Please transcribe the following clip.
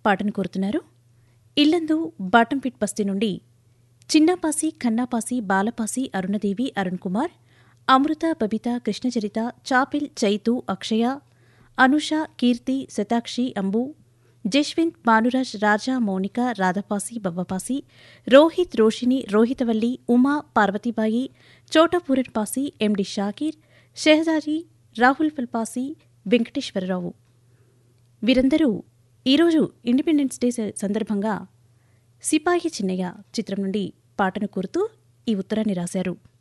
పాటను కోరుతున్నారు ఇల్లందు బాటంపిట్ బస్తీ నుండి చిన్నపాసి ఖన్నాపాసి బాలపాసి అరుణదేవి అరుణ్ కుమార్ అమృత బబిత కృష్ణచరిత చాపిల్ చైతు అక్షయ అనుష కీర్తి శతాక్షి అంబు జశ్వంత్ భానురాజ్ రాజా మౌనిక రాధపాసి బవ్వపాసి రోహిత్ రోషిని రోహితవల్లి ఉమా పార్వతీబాయి చోటపూరన్ పాసి ఎండి షాకీర్ షెహజారి రాహుల్ ఫల్పాసి వెంకటేశ్వరరావు వీరందరూ ఈరోజు ఇండిపెండెన్స్ డే సందర్భంగా సిపాయి చిన్నయ్య చిత్రం నుండి పాటను కోరుతూ ఈ ఉత్తరాన్ని రాశారు